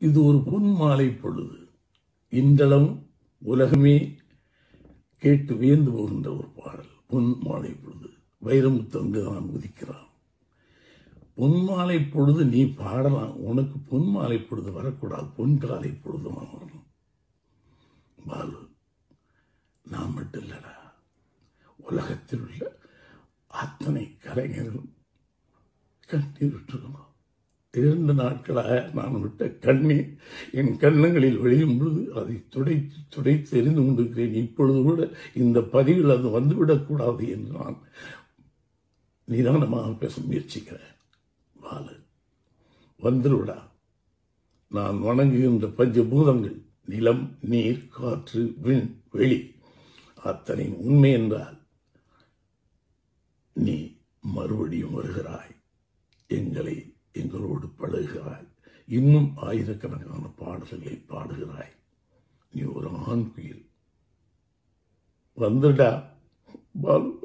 இது ஒரு பொன் மாலை பொழுது இன்றளவும் உலகமே கேட்டு வியந்து போகின்ற ஒரு பாடல் பொன் மாலை பொழுது வைரமுத்து அங்குதான் உதிக்கிறான் பொன் மாலை பொழுது நீ பாடலாம் உனக்கு பொன் மாலை பொழுது வரக்கூடாது பொன் காலை பொழுது வரணும் பாலு நான் மட்டும் இல்லடா உலகத்தில் உள்ள அத்தனை கலைஞர்களும் கண்ணீர் விட்டுருக்கணும் இரண்டு நாட்களாக நான் விட்ட கண்ணீர் என் கண்ணங்களில் வெளியும் பொழுது அதை துடைத்து துடைத்து எரிந்து கொண்டிருக்கிறேன் இப்பொழுது கூட இந்த பதிவில் அது வந்துவிடக்கூடாது என்று நான் நிதானமாக பேச முயற்சிக்கிறேன் வாழு வந்துவிடா நான் வணங்குகின்ற பஞ்சபூதங்கள் நிலம் நீர் காற்று விண் வெளி அத்தனை உண்மை என்றால் நீ மறுபடியும் வருகிறாய் எங்களை எங்களோடு பழகுகிறாய் இன்னும் ஆயிரக்கணக்கான பாடல்களை பாடுகிறாய் நீ ஒரு ஆண் குயில் வந்துடா பாலு